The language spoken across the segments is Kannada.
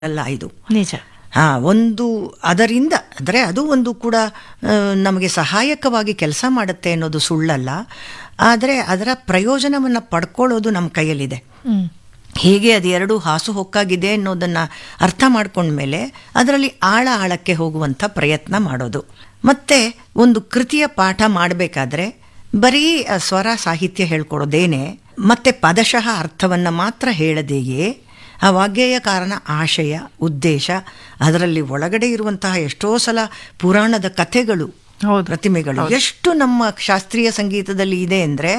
ಅಲ್ಲ ಇದು ನಿಜ ಹಾ ಒಂದು ಅದರಿಂದ ಅಂದರೆ ಅದು ಒಂದು ಕೂಡ ಆ, ನಮಗೆ ಸಹಾಯಕವಾಗಿ ಕೆಲಸ ಮಾಡುತ್ತೆ ಅನ್ನೋದು ಸುಳ್ಳಲ್ಲ ಆದರೆ ಅದರ ಪ್ರಯೋಜನವನ್ನು ಪಡ್ಕೊಳ್ಳೋದು ನಮ್ಮ ಕೈಯಲ್ಲಿದೆ ಹ್ಮ್ ಹೇಗೆ ಅದು ಎರಡು ಹಾಸುಹೊಕ್ಕಾಗಿದೆ ಅನ್ನೋದನ್ನು ಅರ್ಥ ಮಾಡ್ಕೊಂಡ್ಮೇಲೆ ಅದರಲ್ಲಿ ಆಳ ಆಳಕ್ಕೆ ಹೋಗುವಂಥ ಪ್ರಯತ್ನ ಮಾಡೋದು ಮತ್ತೆ ಒಂದು ಕೃತಿಯ ಪಾಠ ಮಾಡಬೇಕಾದ್ರೆ ಬರೀ ಆ ಸ್ವರ ಸಾಹಿತ್ಯ ಹೇಳ್ಕೊಡೋದೇನೆ ಮತ್ತೆ ಪದಶಃ ಅರ್ಥವನ್ನು ಮಾತ್ರ ಹೇಳದೆಯೇ ಆ ವಾಗ್ಗೇಯ ಕಾರಣ ಆಶಯ ಉದ್ದೇಶ ಅದರಲ್ಲಿ ಒಳಗಡೆ ಇರುವಂತಹ ಎಷ್ಟೋ ಸಲ ಪುರಾಣದ ಕಥೆಗಳು ಹೌದು. ಪ್ರತಿಮೆಗಳು ಎಷ್ಟು ನಮ್ಮ ಶಾಸ್ತ್ರೀಯ ಸಂಗೀತದಲ್ಲಿ ಇದೆ ಅಂದರೆ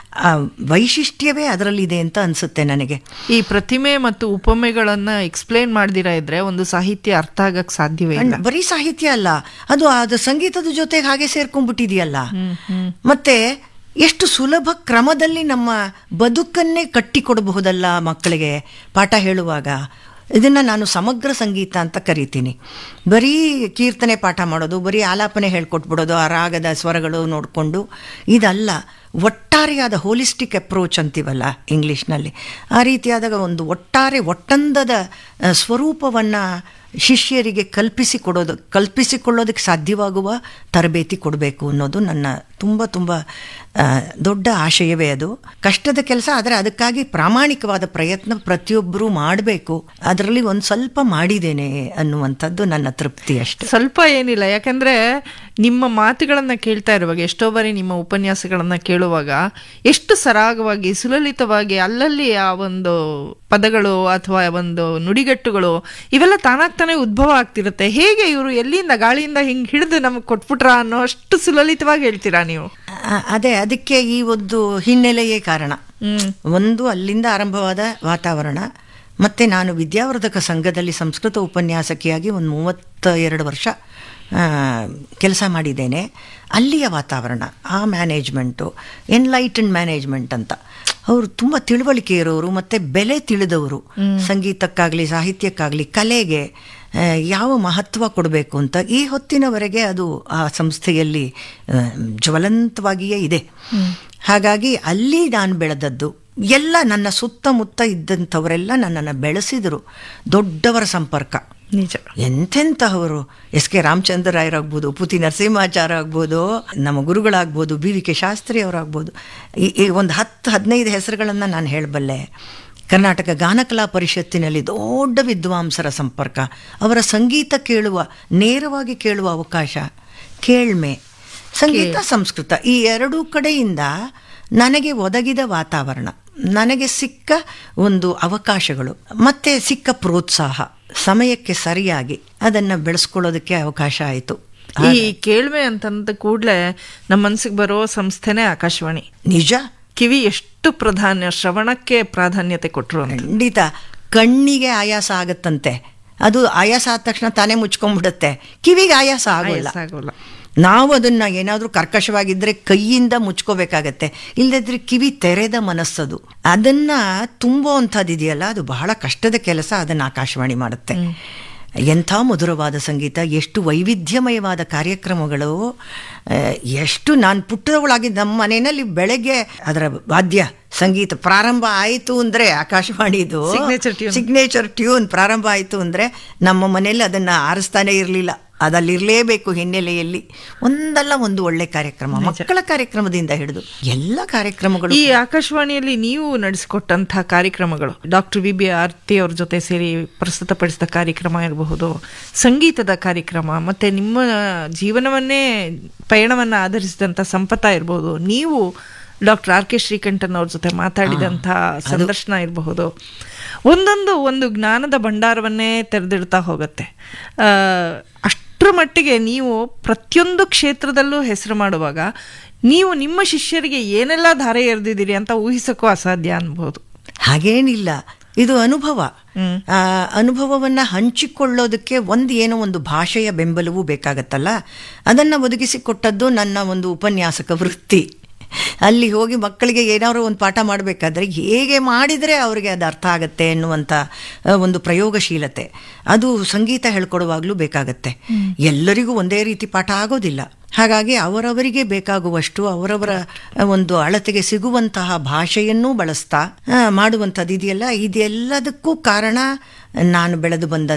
ವೈಶಿಷ್ಟ್ಯವೇ ಅದರಲ್ಲಿ ಇದೆ ಅಂತ ಅನಿಸುತ್ತೆ ನನಗೆ ಈ ಪ್ರತಿಮೆ ಮತ್ತು ಉಪಮೆಗಳನ್ನ ಎಕ್ಸ್ಪ್ಲೇನ್ ಮಾಡ್ದಿರಾ ಇದ್ರೆ ಒಂದು ಸಾಹಿತ್ಯ ಅರ್ಥ ಆಗಕ್ ಸಾಧ್ಯವೇ ಇಲ್ಲ ಅಣ್ಣ, ಬರೀ ಸಾಹಿತ್ಯ ಅಲ್ಲ ಅದು ಅದು ಸಂಗೀತದ ಜೊತೆಗೆ ಹಾಗೆ ಸೇರ್ಕೊಂಡ್ಬಿಟ್ಟಿದೆಯಲ್ಲ ಮತ್ತೆ ಎಷ್ಟು ಸುಲಭ ಕ್ರಮದಲ್ಲಿ ನಮ್ಮ ಬದುಕನ್ನೇ ಕಟ್ಟಿಕೊಡಬಹುದಲ್ಲ ಮಕ್ಕಳಿಗೆ ಪಾಠ ಹೇಳುವಾಗ ಇದನ್ನ ನಾನು ಸಮಗ್ರ ಸಂಗೀತ ಅಂತ ಕರಿತೀನಿ ಬರೀ ಕೀರ್ತನೆ ಪಾಠ ಮಾಡೋದು ಬರೀ ಆಲಾಪನೆ ಹೇಳ್ಕೊಟ್ಬಿಡೋದು ಆ ರಾಗದ ಸ್ವರಗಳು ನೋಡಿಕೊಂಡು ಇದಲ್ಲ ಒಟ್ಟಾರೆಯಾದ ಹೋಲಿಸ್ಟಿಕ್ ಅಪ್ರೋಚ್ ಅಂತೀವಲ್ಲ ಇಂಗ್ಲೀಷ್ನಲ್ಲಿ ಆ ರೀತಿಯಾದಾಗ ಒಂದು ಒಟ್ಟಾರೆ ಒಟ್ಟಂದದ ಆ, ಸ್ವರೂಪವನ್ನು ಶಿಷ್ಯರಿಗೆ ಕಲ್ಪಿಸಿಕೊಡೋದು ಕಲ್ಪಿಸಿಕೊಳ್ಳೋದಕ್ಕೆ ಸಾಧ್ಯವಾಗುವ ತರಬೇತಿ ಕೊಡಬೇಕು ಅನ್ನೋದು ನನ್ನ ತುಂಬ ತುಂಬ ಆ, ದೊಡ್ಡ ಆಶಯವೇ ಅದು ಕಷ್ಟದ ಕೆಲಸ ಆದರೆ ಅದಕ್ಕಾಗಿ ಪ್ರಾಮಾಣಿಕವಾದ ಪ್ರಯತ್ನ ಪ್ರತಿಯೊಬ್ಬರೂ ಮಾಡಬೇಕು ಅದರಲ್ಲಿ ಒಂದು ಸ್ವಲ್ಪ ಮಾಡಿದ್ದೇನೆ ಅನ್ನುವಂಥದ್ದು ನನ್ನ ತೃಪ್ತಿ ಅಷ್ಟೆ ಸ್ವಲ್ಪ ಏನಿಲ್ಲ ಯಾಕಂದ್ರೆ ನಿಮ್ಮ ಮಾತುಗಳನ್ನ ಕೇಳ್ತಾ ಇರುವಾಗ ಎಷ್ಟೋ ಬಾರಿ ನಿಮ್ಮ ಉಪನ್ಯಾಸಗಳನ್ನ ಕೇಳುವಾಗ ಎಷ್ಟು ಸರಾಗವಾಗಿ ಸುಲಲಿತವಾಗಿ ಅಲ್ಲಲ್ಲಿ ಆ ಒಂದು ಪದಗಳು ಅಥವಾ ಒಂದು ನುಡಿಗಟ್ಟುಗಳು ಇವೆಲ್ಲ ತಾನಾಗ್ತಾನೆ ಉದ್ಭವ ಆಗ್ತಿರುತ್ತೆ ಹೇಗೆ ಇವರು ಎಲ್ಲಿಂದ ಗಾಳಿಯಿಂದ ಹಿಂಗ್ ಹಿಡಿದು ನಮಗೆ ಕೊಟ್ಬಿಟ್ರ ಅನ್ನೋ ಅಷ್ಟು ಸುಲಲಿತವಾಗಿ ಹೇಳ್ತೀರಾ ನೀವು ಆ, ಅದೇ ಅದಕ್ಕೆ ಈ ಒಂದು ಹಿನ್ನೆಲೆಯೇ ಕಾರಣ ಹ್ಮ್ ಒಂದು ಅಲ್ಲಿಂದ ಆರಂಭವಾದ ವಾತಾವರಣ ಮತ್ತೆ ನಾನು ವಿದ್ಯಾವರ್ಧಕ ಸಂಘದಲ್ಲಿ ಸಂಸ್ಕೃತ ಉಪನ್ಯಾಸಕಿಯಾಗಿ ಒಂದು ಮೂವತ್ತ ಎರಡು ವರ್ಷ ಕೆಲಸ ಮಾಡಿದ್ದೇನೆ ಅಲ್ಲಿಯ ವಾತಾವರಣ ಆ ಮ್ಯಾನೇಜ್ಮೆಂಟು ಎನ್ಲೈಟನ್ ಮ್ಯಾನೇಜ್ಮೆಂಟ್ ಅಂತ ಅವರು ತುಂಬ ತಿಳುವಳಿಕೆ ಇರೋರು ಮತ್ತು ಬೆಲೆ ತಿಳಿದವರು ಸಂಗೀತಕ್ಕಾಗಲಿ ಸಾಹಿತ್ಯಕ್ಕಾಗಲಿ ಕಲೆಗೆ ಆ, ಯಾವ ಮಹತ್ವ ಕೊಡಬೇಕು ಅಂತ ಈ ಹೊತ್ತಿನವರೆಗೆ ಅದು ಆ ಸಂಸ್ಥೆಯಲ್ಲಿ ಆ, ಜ್ವಲಂತವಾಗಿಯೇ ಇದೆ ಹಾಗಾಗಿ ಅಲ್ಲಿ ನಾನು ಬೆಳೆದದ್ದು ಎಲ್ಲ ನನ್ನ ಸುತ್ತಮುತ್ತ ಇದ್ದಂಥವರೆಲ್ಲ ನನ್ನನ್ನು ಬೆಳೆಸಿದರು ದೊಡ್ಡವರ ಸಂಪರ್ಕ ನಿಜ ಎಂತೆಂತಹವರು ಎಸ್ ಕೆ ರಾಮಚಂದ್ರ ರಾಯರಾಗ್ಬೋದು ಪುತಿ ನರಸಿಂಹಾಚಾರ್ಯ ಆಗ್ಬೋದು ನಮ್ಮ ಗುರುಗಳಾಗ್ಬೋದು ಬಿ ವಿ ಕೆ ಶಾಸ್ತ್ರಿ ಅವರಾಗ್ಬೋದು ಈ ಈ ಒಂದು ಹತ್ತು ಹದಿನೈದು ಹೆಸರುಗಳನ್ನು ನಾನು ಹೇಳಬಲ್ಲೆ ಕರ್ನಾಟಕ ಗಾನಕಲಾ ಪರಿಷತ್ತಿನಲ್ಲಿ ದೊಡ್ಡ ವಿದ್ವಾಂಸರ ಸಂಪರ್ಕ ಅವರ ಸಂಗೀತ ಕೇಳುವ ನೇರವಾಗಿ ಕೇಳುವ ಅವಕಾಶ ಕೇಳ್ಮೆ ಸಂಗೀತ ಸಂಸ್ಕೃತ ಈ ಎರಡೂ ಕಡೆಯಿಂದ ನನಗೆ ಒದಗಿದ ವಾತಾವರಣ ನನಗೆ ಸಿಕ್ಕ ಒಂದು ಅವಕಾಶಗಳು ಮತ್ತೆ ಸಿಕ್ಕ ಪ್ರೋತ್ಸಾಹ ಸಮಯಕ್ಕೆ ಸರಿಯಾಗಿ ಅದನ್ನು ಬೆಳೆಸ್ಕೊಳ್ಳೋದಕ್ಕೆ ಅವಕಾಶ ಆಯಿತು ಈ ಕೇಳ್ಮೆ ಅಂತಂದ ಕೂಡ್ಲೆ ನಮ್ಮ ಮನ್ಸಿಗೆ ಬರೋ ಸಂಸ್ಥೆನೇ ಆಕಾಶವಾಣಿ ನಿಜ ಕಿವಿ ಎಷ್ಟು ಪ್ರಾಧಾನ್ಯ ಶ್ರವಣಕ್ಕೆ ಪ್ರಾಧಾನ್ಯತೆ ಕೊಟ್ರು ಅಂತ ಖಂಡಿತ ಕಣ್ಣಿಗೆ ಆಯಾಸ ಆಗತ್ತಂತೆ ಅದು ಆಯಾಸ ಆದ ತಕ್ಷಣ ತಾನೇ ಮುಚ್ಕೊಂಡ್ಬಿಡುತ್ತೆ ಕಿವಿಗೆ ಆಯಾಸ ಆಗೋಲ್ಲ ಆಗೋಲ್ಲ ನಾವು ಅದನ್ನ ಏನಾದರೂ ಕರ್ಕಶವಾಗಿದ್ದರೆ ಕೈಯಿಂದ ಮುಚ್ಕೋಬೇಕಾಗತ್ತೆ ಇಲ್ಲದಿದ್ರೆ ಕಿವಿ ತೆರೆದ ಮನಸ್ಸದು ಅದನ್ನ ತುಂಬುವಂಥದ್ದು ಇದೆಯಲ್ಲ ಅದು ಬಹಳ ಕಷ್ಟದ ಕೆಲಸ ಅದನ್ನು ಆಕಾಶವಾಣಿ ಮಾಡುತ್ತೆ ಎಂಥ ಮಧುರವಾದ ಸಂಗೀತ ಎಷ್ಟು ವೈವಿಧ್ಯಮಯವಾದ ಕಾರ್ಯಕ್ರಮಗಳು ಆ, ಎಷ್ಟು ನಾನು ಪುಟ್ಟದವಳಾಗಿ ನಮ್ಮ ಮನೆಯಲ್ಲಿ ಬೆಳಗ್ಗೆ ಅದರ ವಾದ್ಯ ಸಂಗೀತ ಪ್ರಾರಂಭ ಆಯಿತು ಅಂದರೆ ಆಕಾಶವಾಣಿದು Signature tune. ಸಿಗ್ನೇಚರ್ ಟ್ಯೂನ್ ಪ್ರಾರಂಭ ಆಯಿತು ಅಂದರೆ ನಮ್ಮ ಮನೆಯಲ್ಲಿ ಅದನ್ನು ಆರಿಸ್ತಾನೆ ಇರಲಿಲ್ಲ ಅದಲ್ಲಿರಲೇಬೇಕು ಹಿನ್ನೆಲೆಯಲ್ಲಿ ಒಂದಲ್ಲ ಒಂದು ಒಳ್ಳೆ ಕಾರ್ಯಕ್ರಮ ಮಕ್ಕಳ ಕಾರ್ಯಕ್ರಮದಿಂದ ಹಿಡಿದು ಎಲ್ಲ ಕಾರ್ಯಕ್ರಮಗಳು ಈ ಆಕಾಶವಾಣಿಯಲ್ಲಿ ನೀವು ನಡೆಸಿಕೊಟ್ಟಂತಹ ಕಾರ್ಯಕ್ರಮಗಳು ಡಾಕ್ಟರ್ ವಿ ಬಿ ಆರ್ತಿ ಅವ್ರ ಜೊತೆ ಸೇರಿ ಪ್ರಸ್ತುತಪಡಿಸಿದ ಕಾರ್ಯಕ್ರಮ ಇರಬಹುದು ಸಂಗೀತದ ಕಾರ್ಯಕ್ರಮ ಮತ್ತೆ ನಿಮ್ಮ ಜೀವನವನ್ನೇ ಪಯಣವನ್ನ ಆಧರಿಸಿದಂಥ ಸಂಪತ ಇರಬಹುದು ನೀವು ಡಾಕ್ಟರ್ ಆರ್ ಕೆ ಶ್ರೀಕಂಠನ್ ಅವ್ರ ಜೊತೆ ಮಾತಾಡಿದಂಥ ಸಂದರ್ಶನ ಇರಬಹುದು ಒಂದೊಂದು ಒಂದು ಜ್ಞಾನದ ಭಂಡಾರವನ್ನೇ ತೆರೆದಿಡ್ತಾ ಹೋಗುತ್ತೆ ಆ, ಅಷ್ಟರ ಮಟ್ಟಿಗೆ ನೀವು ಪ್ರತಿಯೊಂದು ಕ್ಷೇತ್ರದಲ್ಲೂ ಹೆಸರು ಮಾಡುವಾಗ ನೀವು ನಿಮ್ಮ ಶಿಷ್ಯರಿಗೆ ಏನೆಲ್ಲ ಧಾರೆ ಎರೆದಿದ್ದೀರಿ ಅಂತ ಊಹಿಸಕ್ಕೂ ಅಸಾಧ್ಯ ಅನ್ಬೋದು ಹಾಗೇನಿಲ್ಲ ಇದು ಅನುಭವ ಆ ಅನುಭವವನ್ನ ಹಂಚಿಕೊಳ್ಳೋದಕ್ಕೆ ಒಂದು ಏನೋ ಒಂದು ಭಾಷೆಯ ಬೆಂಬಲವೂ ಬೇಕಾಗತ್ತಲ್ಲ ಅದನ್ನು ಒದಗಿಸಿಕೊಟ್ಟದ್ದು ನನ್ನ ಒಂದು ಉಪನ್ಯಾಸಕ ವೃತ್ತಿ ಅಲ್ಲಿ ಹೋಗಿ ಮಕ್ಕಳಿಗೆ ಏನಾದ್ರು ಒಂದು ಪಾಠ ಮಾಡಬೇಕಾದ್ರೆ ಹೇಗೆ ಮಾಡಿದರೆ ಅವರಿಗೆ ಅದು ಅರ್ಥ ಆಗುತ್ತೆ ಎನ್ನುವಂಥ ಆ, ಒಂದು ಪ್ರಯೋಗಶೀಲತೆ ಅದು ಸಂಗೀತ ಹೇಳ್ಕೊಡುವಾಗಲೂ ಬೇಕಾಗತ್ತೆ ಎಲ್ಲರಿಗೂ ಒಂದೇ ರೀತಿ ಪಾಠ ಆಗೋದಿಲ್ಲ ಹಾಗಾಗಿ ಅವರವರಿಗೆ ಬೇಕಾಗುವಷ್ಟು ಅವರವರ ಒಂದು ಅಳತೆಗೆ ಸಿಗುವಂತಹ ಭಾಷೆಯನ್ನೂ ಬಳಸ್ತಾ ಆ, ಮಾಡುವಂಥದ್ದು ಇದೆಯಲ್ಲ ಇದೆಲ್ಲದಕ್ಕೂ ಕಾರಣ ನಾನು ಬೆಳೆದು ಬಂದ